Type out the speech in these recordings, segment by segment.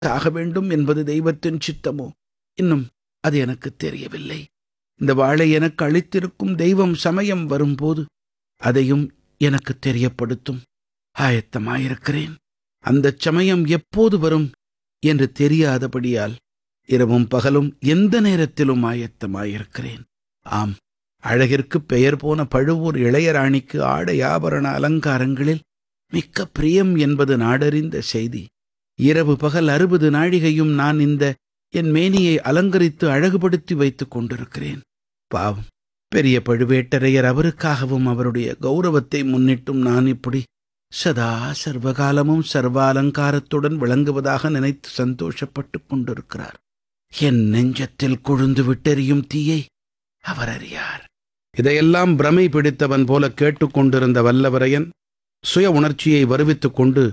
ஆக வேண்டும் என்பது தெய்வத்தின் சித்தமோ இன்னும் அது எனக்கு தெரியவில்லை இந்த வாளை எனக்கு அளித்திருக்கும் தெய்வம் சமயம் வரும்போது அதையும் எனக்கு தெரியப்படுத்தும் ஆயத்தமாயிருக்கிறேன் அந்தச் சமயம் எப்போது வரும் என்று தெரியாதபடியால் இரவும் பகலும் எந்த நேரத்திலும் ஆயத்தமாயிருக்கிறேன் ஆம் அழகிற்கு பெயர் போன பழுவூர் இளையராணிக்கு ஆடை ஆபரண அலங்காரங்களில் மிக்க பிரியம் என்பது நாடறிந்த செய்தி இரவு பகல் அறுபது நாழிகையும் நான் இந்த என் மேனியை அலங்கரித்து அழகுபடுத்தி வைத்துக் கொண்டிருக்கிறேன் பாவம் பெரிய பழுவேட்டரையர் அவருக்காகவும் அவருடைய கௌரவத்தை முன்னிட்டும் நான் இப்படி சதா சர்வகாலமும் சர்வாலங்காரத்துடன் விளங்குவதாக நினைத்து சந்தோஷப்பட்டுக் கொண்டிருக்கிறார் என் நெஞ்சத்தில் கொழுந்து விட்டெறியும் தீயை அவர் அறியார் இதையெல்லாம் பிரமை பிடித்தவன் போல கேட்டுக்கொண்டிருந்த வல்லவரையன் சுய உணர்ச்சியை வருவித்துக் கொண்டு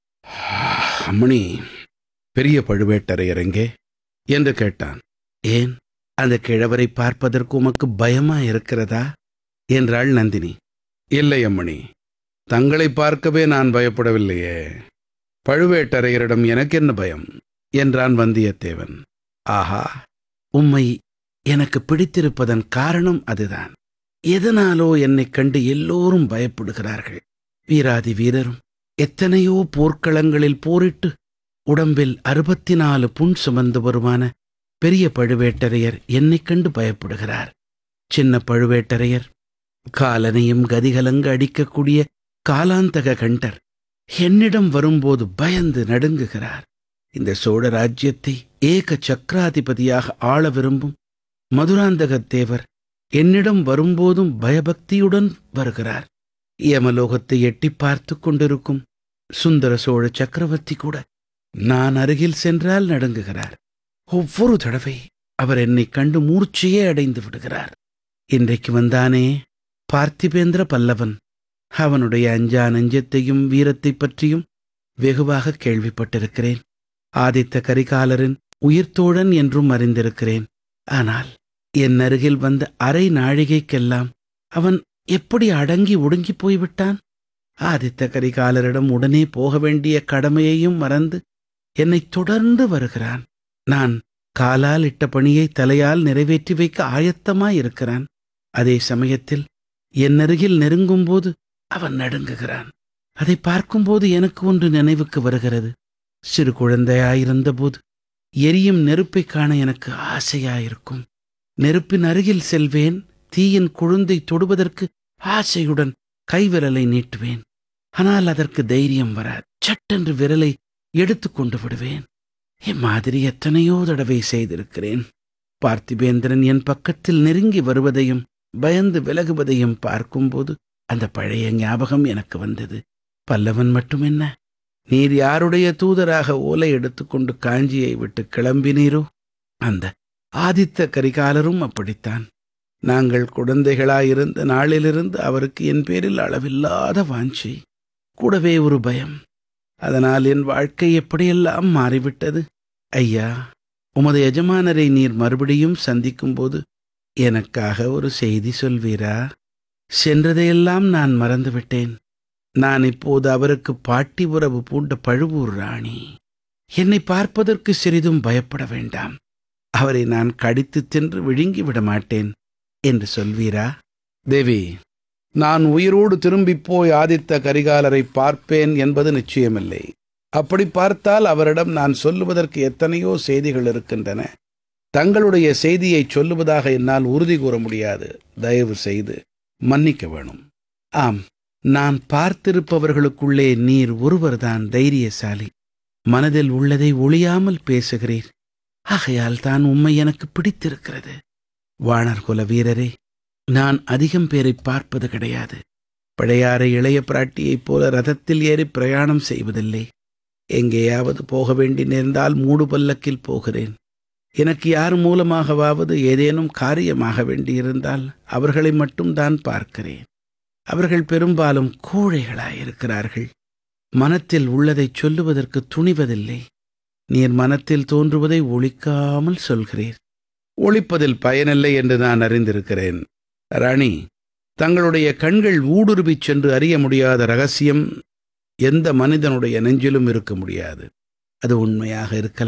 அம்மணி பெரிய பழுவேட்டரையர் எங்கே என்று கேட்டான் ஏன் அந்த கிழவரை பார்ப்பதற்கு உமக்கு பயமா இருக்கிறதா என்றாள் நந்தினி இல்லை அம்மணி தங்களை பார்க்கவே நான் பயப்படவில்லையே பழுவேட்டரையரிடம் எனக்கு என்ன பயம் என்றான் வந்தியத்தேவன் ஆஹா உம்மை எனக்கு பிடித்திருப்பதன் காரணம் அதுதான் எதனாலோ என்னைக் கண்டு எல்லோரும் பயப்படுகிறார்கள் வீராதி வீரரும் எத்தனையோ போர்க்களங்களில் போரிட்டு உடம்பில் அறுபத்தி நாலு புண் சுமந்து வருமான பெரிய பழுவேட்டரையர் என்னைக் கண்டு பயப்படுகிறார் சின்ன பழுவேட்டரையர் காலனையும் கதிகலங்க அடிக்கக்கூடிய காலாந்தக கண்டர் என்னிடம் வரும்போது பயந்து நடுங்குகிறார் இந்த சோழ ராஜ்யத்தை ஏக சக்கராதிபதியாக ஆள விரும்பும் மதுராந்தகத் தேவர் என்னிடம் வரும்போதும் பயபக்தியுடன் வருகிறார் யமலோகத்தை எட்டி பார்த்து கொண்டிருக்கும் சுந்தர சோழ சக்கரவர்த்தி கூட நான் அருகில் சென்றால் நடுங்குகிறார் ஒவ்வொரு தடவை அவர் என்னை கண்டு மூர்ச்சையே அடைந்து விடுகிறார் இன்றைக்கு வந்தானே பார்த்திபேந்திர பல்லவன் அவனுடைய அஞ்சா நெஞ்சத்தையும் வீரத்தைப் பற்றியும் வெகுவாக கேள்விப்பட்டிருக்கிறேன் ஆதித்த கரிகாலரின் உயிர்த்தோழன் என்றும் அறிந்திருக்கிறேன் ஆனால் என் அருகில் வந்த அரை நாழிகைக்கெல்லாம் அவன் எப்படி அடங்கி ஒடுங்கி போய்விட்டான் ஆதித்த கரிகாலரிடம் உடனே போக வேண்டிய கடமையையும் மறந்து என்னை தொடர்ந்து வருகிறான் நான் காலால் இட்ட பணியை தலையால் நிறைவேற்றி வைக்க ஆயத்தமாயிருக்கிறான் அதே சமயத்தில் என் அருகில் நெருங்கும்போது அவன் நடுங்குகிறான் அதை பார்க்கும்போது எனக்கு ஒன்று நினைவுக்கு வருகிறது சிறு குழந்தையாயிருந்தபோது எரியும் நெருப்பைக் காண எனக்கு ஆசையாயிருக்கும் நெருப்பின் அருகில் செல்வேன் தீயின் குழுந்தை தொடுவதற்கு ஆசையுடன் கைவிரலை நீட்டுவேன் ஆனால் அதற்கு தைரியம் வராது சட்டென்று விரலை எடுத்துக் கொண்டு விடுவேன் இம்மாதிரி எத்தனையோ தடவை செய்திருக்கிறேன் பார்த்திபேந்திரன் என் பக்கத்தில் நெருங்கி வருவதையும் பயந்து விலகுவதையும் பார்க்கும்போது அந்த பழைய ஞாபகம் எனக்கு வந்தது பல்லவன் மட்டும் என்ன நீர் யாருடைய தூதராக ஓலை எடுத்துக்கொண்டு காஞ்சியை விட்டு கிளம்பினீரோ அந்த ஆதித்த கரிகாலரும் அப்படித்தான் நாங்கள் குழந்தைகளாயிருந்த நாளிலிருந்து அவருக்கு என் பேரில் அளவில்லாத வாஞ்சை கூடவே ஒரு பயம் அதனால் என் வாழ்க்கை எப்படியெல்லாம் மாறிவிட்டது ஐயா உமது எஜமானரை நீர் மறுபடியும் சந்திக்கும்போது எனக்காக ஒரு செய்தி சொல்வீரா சென்றதையெல்லாம் நான் மறந்துவிட்டேன் நான் இப்போது அவருக்கு பாட்டி உறவு பூண்ட பழுவூர் ராணி என்னை பார்ப்பதற்கு சிறிதும் பயப்பட வேண்டாம் அவரை நான் கடித்து தின்று விழுங்கி விட மாட்டேன் என்று சொல்வீரா தேவி நான் உயிரோடு திரும்பிப் போய் ஆதித்த கரிகாலரை பார்ப்பேன் என்பது நிச்சயமில்லை அப்படி பார்த்தால் அவரிடம் நான் சொல்லுவதற்கு எத்தனையோ செய்திகள் இருக்கின்றன தங்களுடைய செய்தியை சொல்லுவதாக என்னால் உறுதி கூற முடியாது தயவு செய்து மன்னிக்க வேணும் ஆம் நான் பார்த்திருப்பவர்களுக்குள்ளே நீர் ஒருவர்தான் தைரியசாலி மனதில் உள்ளதை ஒளியாமல் பேசுகிறீர் ஆகையால் தான் உம்மை எனக்கு பிடித்திருக்கிறது வாணர்குல வீரரே நான் அதிகம் பேரை பார்ப்பது கிடையாது பழையாறை இளைய பிராட்டியைப் போல ரதத்தில் ஏறி பிரயாணம் செய்வதில்லை எங்கேயாவது போக வேண்டி நேர்ந்தால் மூடு பல்லக்கில் போகிறேன் எனக்கு யார் மூலமாகவாவது ஏதேனும் காரியமாக வேண்டியிருந்தால் அவர்களை மட்டும் தான் பார்க்கிறேன் அவர்கள் பெரும்பாலும் கோழைகளாயிருக்கிறார்கள் மனத்தில் உள்ளதைச் சொல்லுவதற்கு துணிவதில்லை நீர் மனத்தில் தோன்றுவதை ஒழிக்காமல் சொல்கிறீர் ஒழிப்பதில் பயனில்லை என்று நான் அறிந்திருக்கிறேன் ராணி தங்களுடைய கண்கள் ஊடுருவிச் சென்று அறிய முடியாத ரகசியம் எந்த மனிதனுடைய நெஞ்சிலும் இருக்க முடியாது அது உண்மையாக இருக்கலாம்